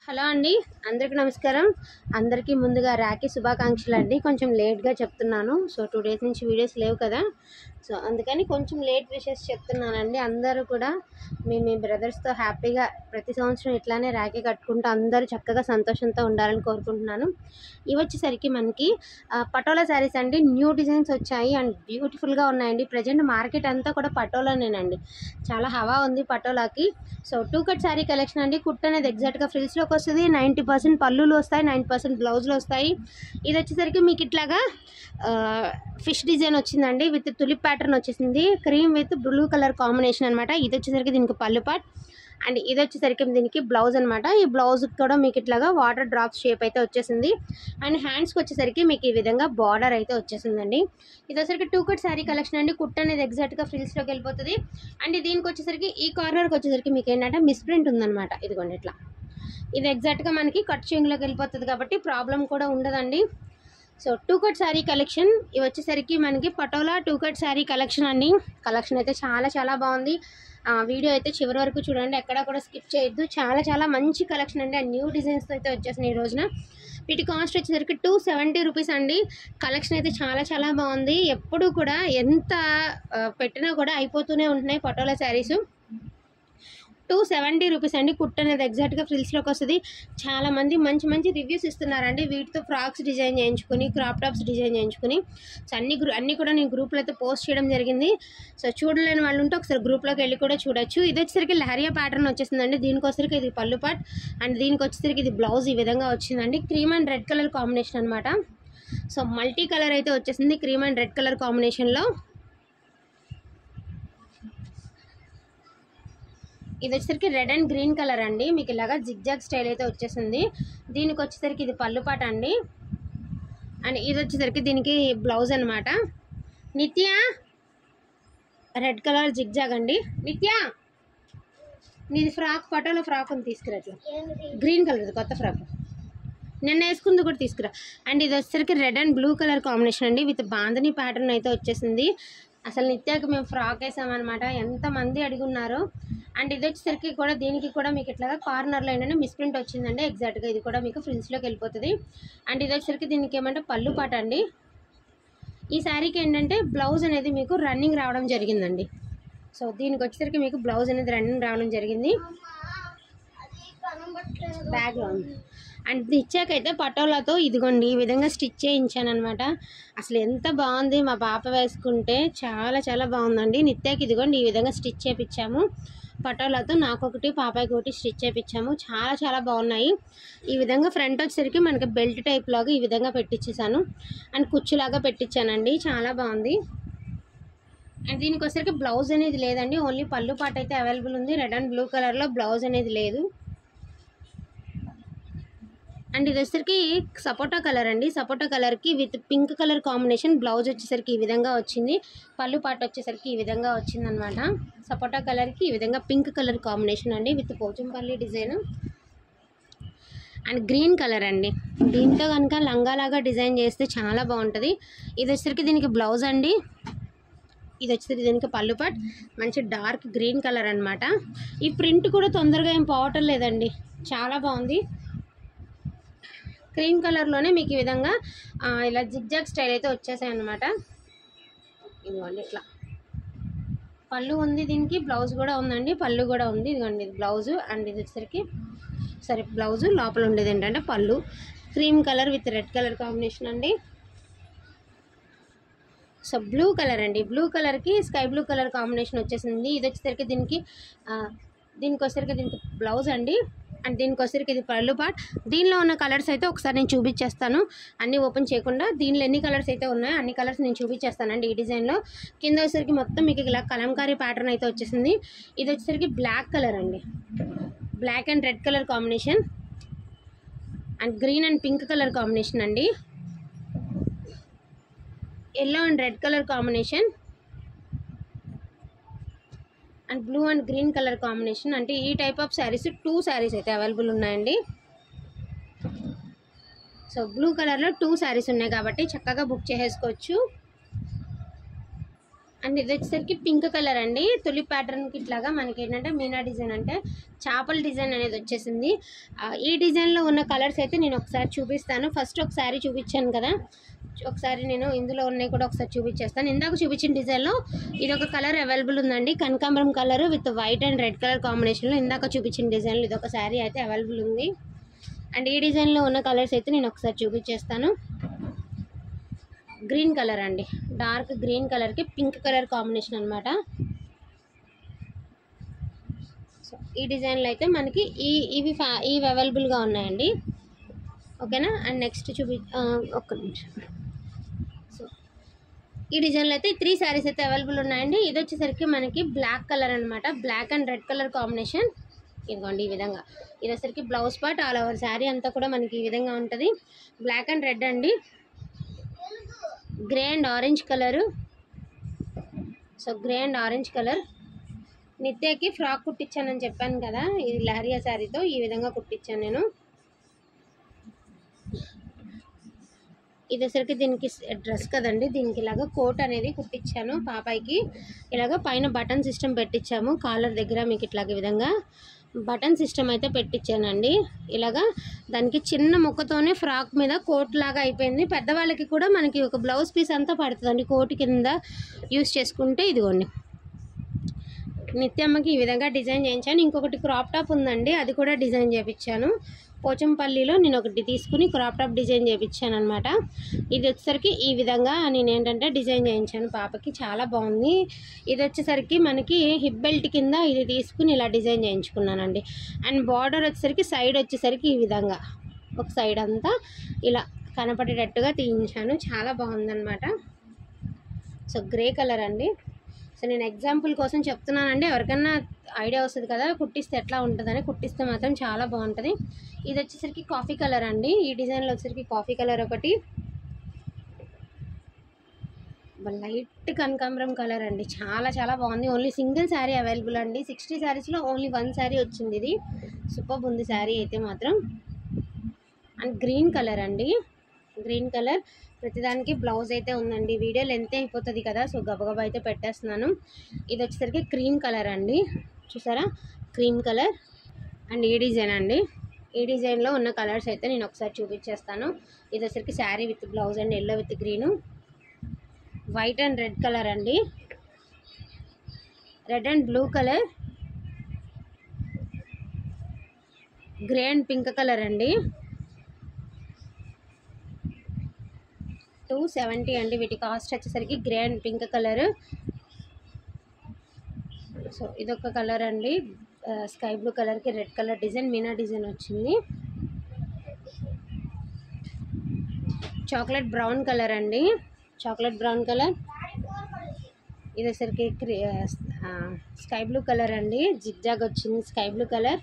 hello అండి అందరికీ నమస్కారం అందరికీ ముందుగా రాఖీ శుభాకాంక్షలు అండి కొంచెం లేట్గా చెప్తున్నాను సో టూ డేస్ నుంచి వీడియోస్ లేవు కదా సో అందుకని కొంచెం లేట్ విషెస్ చెప్తున్నానండి అందరూ కూడా మీ మీ బ్రదర్స్తో హ్యాపీగా ప్రతి సంవత్సరం ఇట్లానే రాఖీ కట్టుకుంటూ అందరూ చక్కగా సంతోషంతో ఉండాలని కోరుకుంటున్నాను ఇవి వచ్చేసరికి మనకి ఆ, పటోలా శారీస్ అండి న్యూ డిజైన్స్ వచ్చాయి అండ్ బ్యూటిఫుల్గా ఉన్నాయండి ప్రజెంట్ మార్కెట్ అంతా కూడా పటోలానేనండి చాలా హవా ఉంది పటోలాకి so two cut sari collection అండి కుట్ అనేది ఎగ్జాక్ట్గా ఫ్రిల్స్లోకి వస్తుంది నైంటీ పర్సెంట్ పళ్ళులు వస్తాయి నైంటీ పర్సెంట్ బ్లౌజులు వస్తాయి ఇది వచ్చేసరికి మీకు ఇట్లాగా ఫిష్ డిజైన్ వచ్చిందండి విత్ తులిప్ ప్యాటర్న్ వచ్చేసింది cream with blue colour combination అనమాట ఇది వచ్చేసరికి దీనికి పళ్ళు పాట్ అండ్ ఇది వచ్చేసరికి దీనికి బ్లౌజ్ అనమాట ఈ బ్లౌజ్ కూడా మీకు ఇట్లాగా వాటర్ డ్రాప్స్ షేప్ అయితే వచ్చేసింది అండ్ హ్యాండ్స్కి వచ్చేసరికి మీకు ఈ విధంగా బార్డర్ అయితే వచ్చేసిందండి ఇది వచ్చేసరికి టూ కట్ శారీ కలెక్షన్ అండి కుట్ అనేది ఎగ్జాక్ట్గా ఫ్రిల్స్లోకి వెళ్ళిపోతుంది అండ్ దీనికి వచ్చేసరికి ఈ కార్నర్కి వచ్చేసరికి మీకు ఏంటంటే మిస్ప్రింట్ ఉందన్నమాట ఇదిగోండి ఇట్లా ఇది ఎగ్జాక్ట్గా మనకి కట్ చెంగులోకి వెళ్ళిపోతుంది కాబట్టి ప్రాబ్లం కూడా ఉండదండి so two cut sari collection ఇవి వచ్చేసరికి మనకి Patola two cut sari collection అండి కలెక్షన్ అయితే చాలా చాలా బాగుంది ఆ, వీడియో అయితే చివరి వరకు చూడండి ఎక్కడా కూడా స్కిప్ చేయొద్దు చాలా చాలా మంచి కలెక్షన్ అండి ఆ న్యూ డిజైన్స్తో అయితే వచ్చేసినాయి ఈ రోజున వీటి కాస్ట్ వచ్చేసరికి టూ సెవెంటీ రూపీస్ అండి కలెక్షన్ అయితే చాలా చాలా బాగుంది ఎప్పుడు కూడా ఎంత ఆ, పెట్టినా కూడా అయిపోతూనే ఉంటున్నాయి Patola saris two seventy rupees అండి కుట్ అనేది ఎగ్జాక్ట్గా ఫ్రిల్స్లోకి వస్తుంది చాలా మంది మంచి మంచి రివ్యూస్ ఇస్తున్నారండి వీటితో ఫ్రాక్స్ డిజైన్ చేయించుకుని క్రాప్ టాప్స్ డిజైన్ చేయించుకుని సో అన్ని గ్రూ అన్ని కూడా నేను గ్రూప్లో అయితే పోస్ట్ చేయడం జరిగింది సో చూడలేని వాళ్ళు ఉంటే ఒకసారి గ్రూప్లోకి వెళ్ళి కూడా చూడొచ్చు ఇది వచ్చేసరికి లహరియా ప్యాటర్న్ వచ్చేసిందండి దీనికి వచ్చేసరికి ఇది పళ్ళు పాట్ అండ్ దీనికి వచ్చేసరికి ఇది బ్లౌజ్ ఈ విధంగా వచ్చిందండి cream and red colour combination అనమాట సో మల్టీ కలర్ అయితే వచ్చేసింది క్రీమ్ అండ్ రెడ్ కలర్ కాంబినేషన్లో ఇది వచ్చేసరికి రెడ్ అండ్ గ్రీన్ కలర్ అండి మీకు ఇలాగా జిగ్జాగ్ స్టైల్ అయితే వచ్చేసింది దీనికి వచ్చేసరికి ఇది పళ్ళు పాట అండి అండ్ ఇది వచ్చేసరికి దీనికి బ్లౌజ్ అనమాట నిత్య రెడ్ కలర్ జిగ్జాగ్ అండి నిత్య నీది ఫ్రాక్ పటోలో ఫ్రాక్ ఉంది తీసుకురా అట్లా గ్రీన్ కలర్ కొత్త ఫ్రాక్ నిన్న వేసుకుంది కూడా తీసుకురా అండ్ ఇది వచ్చేసరికి red and blue colour combination అండి విత్ బాందని ప్యాటర్న్ అయితే వచ్చేసింది అసలు నిత్యాకి మేము ఫ్రాక్ వేసామన్నమాట ఎంతమంది అడుగున్నారు అండ్ ఇది వచ్చేసరికి కూడా దీనికి కూడా మీకు ఇట్లాగా కార్నర్లో ఏంటంటే మిస్ప్రింట్ వచ్చిందండి ఎగ్జాక్ట్గా ఇది కూడా మీకు ఫ్రిల్స్లోకి వెళ్ళిపోతుంది అండ్ ఇది వచ్చేసరికి దీనికి ఏమంటే పళ్ళు పాట అండి ఈ శారీకి ఏంటంటే బ్లౌజ్ అనేది మీకు రన్నింగ్ రావడం జరిగిందండి సో దీనికి వచ్చేసరికి మీకు బ్లౌజ్ అనేది రన్నింగ్ రావడం జరిగింది బ్యాగ్లో ఉంది అండ్ ఇది ఇచ్చాకైతే పటోలాతో ఇదిగోండి ఈ విధంగా స్టిచ్ చేయించాను అనమాట అసలు ఎంత బాగుంది మా పాప వేసుకుంటే చాలా చాలా బాగుందండి నిత్యాకి ఇదిగోండి ఈ విధంగా స్టిచ్ చేపించాము పటోలాతో నాకొకటి పాపాయికి ఒకటి స్టిచ్ చేపించాము చాలా చాలా బాగున్నాయి ఈ విధంగా ఫ్రంట్ వచ్చేసరికి మనకి బెల్ట్ టైప్ లాగా ఈ విధంగా పెట్టించేసాను అండ్ కుచ్చులాగా పెట్టించానండి చాలా బాగుంది అండ్ దీనికి వచ్చేసరికి బ్లౌజ్ అనేది లేదండి ఓన్లీ పళ్ళు పాట అయితే అవైలబుల్ ఉంది రెడ్ అండ్ బ్లూ కలర్లో బ్లౌజ్ అనేది లేదు అండ్ ఇది వచ్చేసరికి సపోటా కలర్ అండి సపోటా కలర్కి with pink colour combination blouse వచ్చేసరికి ఈ విధంగా వచ్చింది పళ్ళు పాట వచ్చేసరికి ఈ విధంగా వచ్చింది అనమాట సపోటా కలర్కి ఈ విధంగా పింక్ కలర్ కాంబినేషన్ అండి with Pochampalli design and green colour అండి దీంతో కనుక లంగాలాగా డిజైన్ చేస్తే చాలా బాగుంటుంది ఇది వచ్చేసరికి దీనికి బ్లౌజ్ అండి ఇది వచ్చేసరికి దీనికి పళ్ళు పాట్ మంచి డార్క్ గ్రీన్ కలర్ అన్నమాట ఈ ప్రింట్ కూడా తొందరగా ఏం పోవటం లేదండి చాలా బాగుంది క్రీమ్ కలర్లోనే మీకు ఈ విధంగా ఆ, ఇలా జిగ్జాగ్ స్టైల్ అయితే వచ్చేసాయి అనమాట ఇదిగోండి ఇట్లా పళ్ళు ఉంది దీనికి బ్లౌజ్ కూడా ఉందండి పళ్ళు కూడా ఉంది ఇదిగోండి ఇది బ్లౌజ్ అండ్ ఇది వచ్చేసరికి సరే బ్లౌజ్ లోపల ఉండేది ఏంటంటే పళ్ళు cream colour with red colour combination అండి సో బ్లూ కలర్ అండి బ్లూ కలర్కి స్కై బ్లూ కలర్ కాంబినేషన్ వచ్చేసింది ఇది వచ్చేసరికి దీనికి ఆ, దీనికి వచ్చేసరికి దీనికి బ్లౌజ్ అండి అండ్ దీనికి వచ్చేసరికి ఇది పళ్ళు పాట్ దీనిలో ఉన్న కలర్స్ అయితే ఒకసారి నేను చూపించేస్తాను అన్నీ ఓపెన్ చేయకుండా దీనిలో ఎన్ని కలర్స్ అయితే ఉన్నాయో అన్ని కలర్స్ నేను చూపించేస్తానండి ఈ డిజైన్లో కింద వచ్చేసరికి మొత్తం మీకు ఇలా కలంకారీ ప్యాటర్న్ అయితే వచ్చేసింది ఇది వచ్చేసరికి బ్లాక్ కలర్ అండి black and red colour combination and green and pink colour combination అండి yellow and red colour combination and blue and green colour combination అంటే ఈ type of saris two saris అయితే అవైలబుల్ ఉన్నాయండి సో బ్లూ కలర్లో టూ శారీస్ ఉన్నాయి కాబట్టి చక్కగా బుక్ చేసేసుకోవచ్చు అండ్ ఇది వచ్చేసరికి పింక్ కలర్ అండి తొలి ప్యాటర్న్కి ఇట్లాగా మనకి ఏంటంటే మీనా డిజైన్ అంటే చేపల డిజైన్ అనేది వచ్చేసింది ఆ, ఈ డిజైన్లో ఉన్న కలర్స్ అయితే నేను ఒకసారి చూపిస్తాను ఫస్ట్ ఒకసారి చూపించాను కదా ఒకసారి నేను ఇందులో ఉన్నాయి కూడా ఒకసారి చూపించేస్తాను ఇందాక చూపించిన డిజైన్లో ఇది ఒక కలర్ అవైలబుల్ ఉందండి కనకాంబరం colour with white and red colour కాంబినేషన్లో ఇందాక చూపించిన డిజైన్లో ఇది ఒక శారీ అయితే అవైలబుల్ ఉంది అండ్ ఈ డిజైన్లో ఉన్న కలర్స్ అయితే నేను ఒకసారి చూపించేస్తాను గ్రీన్ కలర్ అండి డార్క్ గ్రీన్ కలర్కి పింక్ కలర్ కాంబినేషన్ అనమాట సో ఈ డిజైన్లో అయితే మనకి ఈ ఇవి ఫా ఇవి అవైలబుల్గా ఉన్నాయండి ఓకేనా అండ్ నెక్స్ట్ చూపి ఆ, ఒక్క నిమిషం సో ఈ డిజైన్లో అయితే త్రీ శారీస్ అయితే అవైలబుల్ ఉన్నాయండి ఇది వచ్చేసరికి మనకి బ్లాక్ కలర్ అనమాట black and red colour combination ఇదిగోండి ఈ విధంగా ఇది వచ్చేసరికి blouse part all over sari అంతా కూడా మనకి ఈ విధంగా ఉంటుంది బ్లాక్ అండ్ రెడ్ అండి grey and orange colour so grey and orange colour నిత్యకి ఫ్రాక్ కుట్టించానని చెప్పాను కదా ఇది లహరియా శారీతో ఈ విధంగా కుట్టించాను నేను ఇది వచ్చరికి దీనికి డ్రెస్ కదండి దీనికి ఇలాగ కోట్ అనేది కుట్టించాను పాపాయికి ఇలాగ పైన బటన్ సిస్టమ్ పెట్టించాము కాలర్ దగ్గర మీకు ఇట్లాగ ఈ విధంగా బటన్ సిస్టమ్ అయితే పెట్టించానండి ఇలాగా దానికి చిన్న ముక్కతోనే ఫ్రాక్ మీద కోట్ లాగా అయిపోయింది పెద్దవాళ్ళకి కూడా మనకి ఒక బ్లౌజ్ పీస్ అంతా పడుతుందండి కోట్ కింద యూస్ చేసుకుంటే ఇదిగోండి నిత్యమ్మకి ఈ విధంగా డిజైన్ చేయించాను ఇంకొకటి క్రాప్ టాప్ ఉందండి అది కూడా డిజైన్ చేయించాను పోచంపల్లిలో నేను ఒకటి తీసుకుని క్రాప్ టాప్ డిజైన్ చేయించాను అనమాట ఇది వచ్చేసరికి ఈ విధంగా నేను ఏంటంటే డిజైన్ చేయించాను పాపకి చాలా బాగుంది ఇది వచ్చేసరికి మనకి హిప్ బెల్ట్ కింద ఇది తీసుకుని ఇలా డిజైన్ చేయించుకున్నానండి అండ్ బార్డర్ వచ్చేసరికి సైడ్ వచ్చేసరికి ఈ విధంగా ఒక సైడ్ అంతా ఇలా కనపడేటట్టుగా తీయించాను చాలా బాగుందన్నమాట సో గ్రే కలర్ అండి సో నేను ఎగ్జాంపుల్ కోసం చెప్తున్నానండి ఎవరికన్నా ఐడియా వస్తుంది కదా కుట్టిస్తే ఎట్లా ఉంటుందని కుట్టిస్తే మాత్రం చాలా బాగుంటుంది ఇది వచ్చేసరికి కాఫీ కలర్ అండి ఈ డిజైన్లో వచ్చేసరికి కాఫీ కలర్ ఒకటి లైట్ కనకాంబరం కలర్ అండి చాలా చాలా బాగుంది ఓన్లీ సింగిల్ శారీ అవైలబుల్ అండి సిక్స్టీ శారీస్లో ఓన్లీ వన్ శారీ వచ్చింది ఇది సూపర్ ఉంది శారీ అయితే మాత్రం అండ్ గ్రీన్ కలర్ అండి గ్రీన్ కలర్ ప్రతిదానికి బ్లౌజ్ అయితే ఉందండి వీడియో లెంత్ అయిపోతుంది కదా సో గబగబా అయితే పెట్టేస్తున్నాను ఇది వచ్చేసరికి క్రీమ్ కలర్ అండి చూసారా క్రీమ్ కలర్ అండ్ ఈ డిజైన్ అండి ఈ డిజైన్లో ఉన్న కలర్స్ అయితే నేను ఒకసారి చూపించేస్తాను ఇది వచ్చేసరికి sari with blouse and yellow with green white and red colour అండి red and blue colour grey and pink colour అండి టూ సెవెంటీ అండి వీటి కాస్ట్ వచ్చేసరికి grey and pink colour so ఇదొక కలర్ అండి స్కై బ్లూ కలర్కి రెడ్ కలర్ డిజైన్ మీనా design వచ్చింది చాక్లెట్ బ్రౌన్ కలర్ అండి చాక్లెట్ బ్రౌన్ కలర్ ఇది వచ్చరికి స్కై బ్లూ కలర్ అండి జిగ్జాగ్ వచ్చింది స్కై బ్లూ కలర్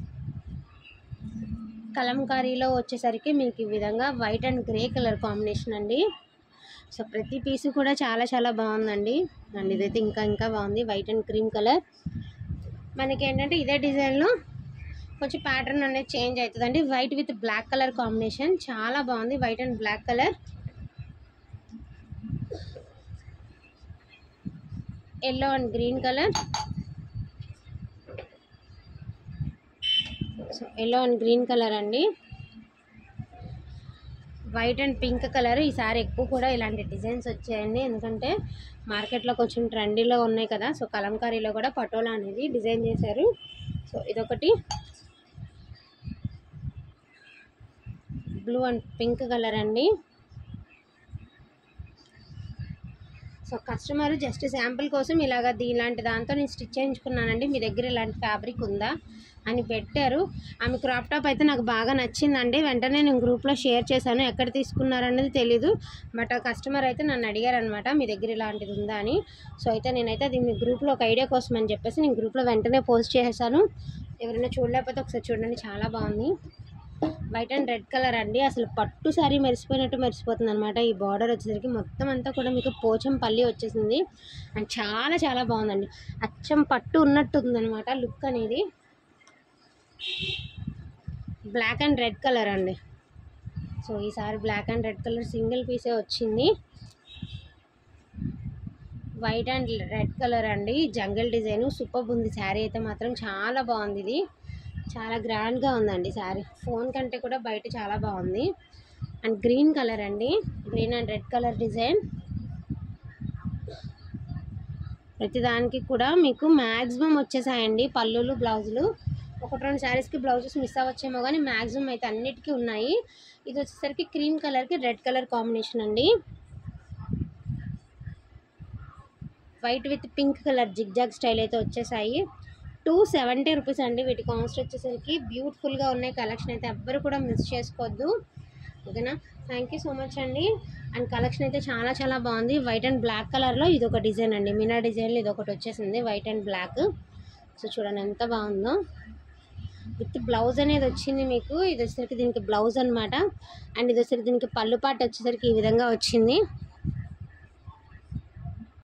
కలంకారీలో వచ్చేసరికి మీకు ఈ విధంగా white and grey colour combination అండి సో ప్రతి పీసు కూడా చాలా చాలా బాగుందండి అండ్ ఇదైతే ఇంకా ఇంకా బాగుంది వైట్ అండ్ క్రీమ్ కలర్ మనకి ఏంటంటే ఇదే డిజైన్లో కొంచెం ప్యాటర్న్ అనేది చేంజ్ అవుతుందండి white with black colour combination చాలా బాగుంది white and black colour yellow and green colour so yellow and green colour అండి వైట్ అండ్ పింక్ కలర్ ఈసారి ఎక్కువ కూడా ఇలాంటి డిజైన్స్ వచ్చాయండి ఎందుకంటే మార్కెట్లో కొంచెం ట్రెండీలో ఉన్నాయి కదా సో కలంకారీలో కూడా పటోలా అనేది డిజైన్ చేశారు సో ఇదొకటి బ్లూ అండ్ పింక్ కలర్ అండి సో కస్టమర్ జస్ట్ శాంపుల్ కోసం ఇలాగ దీ- ఇలాంటి దాంతో నేను స్టిచ్ చేయించుకున్నానండి మీ దగ్గర ఇలాంటి ఫ్యాబ్రిక్ ఉందా అని పెట్టారు ఆమె క్రాప్ టాప్ అయితే నాకు బాగా నచ్చిందండి వెంటనే నేను గ్రూప్లో షేర్ చేశాను ఎక్కడ తీసుకున్నారనేది తెలీదు బట్ ఆ కస్టమర్ అయితే నన్ను అడిగారు అనమాట మీ దగ్గర ఇలాంటిది ఉందా అని సో అయితే నేనైతే అది మీ గ్రూప్లో ఒక ఐడియా కోసం అని చెప్పేసి నేను గ్రూప్లో వెంటనే పోస్ట్ చేసేసాను ఎవరైనా చూడలేకపోతే ఒకసారి చూడండి చాలా బాగుంది వైట్ అండ్ రెడ్ కలర్ అండి అసలు పట్టు శారీ మెరిసిపోయినట్టు మెరిసిపోతుంది అనమాట ఈ బార్డర్ వచ్చేసరికి మొత్తం అంతా కూడా మీకు పోచం పల్లి వచ్చేసింది అండ్ చాలా చాలా బాగుందండి అచ్చం పట్టు ఉన్నట్టు ఉందన్నమాట లుక్ అనేది బ్లాక్ అండ్ రెడ్ కలర్ అండి సో ఈసారి black and red colour single పీసే వచ్చింది వైట్ అండ్ రెడ్ కలర్ అండి జంగల్ డిజైన్ సూపర్ ఉంది శారీ అయితే మాత్రం చాలా బాగుంది ఇది చాలా గ్రాండ్గా ఉందండి శారీ ఫోన్ కంటే కూడా బయట చాలా బాగుంది అండ్ గ్రీన్ కలర్ అండి green and red colour design ప్రతి దానికి కూడా మీకు మ్యాక్సిమం వచ్చేసాయండి పళ్ళులు బ్లౌజులు ఒకటి రెండు శారీస్కి బ్లౌజెస్ మిస్ అవ్వచ్చేమో కానీ మ్యాక్సిమం అయితే అన్నిటికీ ఉన్నాయి ఇది వచ్చేసరికి క్రీమ్ కలర్కి రెడ్ కలర్ కాంబినేషన్ అండి white with pink colour zigzag style అయితే వచ్చేసాయి టూ సెవెంటీ రూపీస్ అండి వీటి కాస్ట్ వచ్చేసరికి బ్యూటిఫుల్గా ఉన్నాయి కలెక్షన్ అయితే ఎవ్వరు కూడా మిస్ చేసుకోవద్దు ఓకేనా థ్యాంక్ యూ సో మచ్ అండి అండ్ కలెక్షన్ అయితే చాలా చాలా బాగుంది వైట్ అండ్ బ్లాక్ కలర్లో ఇది ఒక డిజైన్ అండి మీనా డిజైన్లో ఇది ఒకటి వచ్చేసింది వైట్ అండ్ బ్లాక్ సో చూడండి ఎంత బాగుందో విత్ బ్లౌజ్ అనేది వచ్చింది మీకు ఇది వచ్చేసరికి దీనికి బ్లౌజ్ అనమాట అండ్ ఇది వచ్చేసరికి దీనికి పళ్ళు పాట వచ్చేసరికి ఈ విధంగా వచ్చింది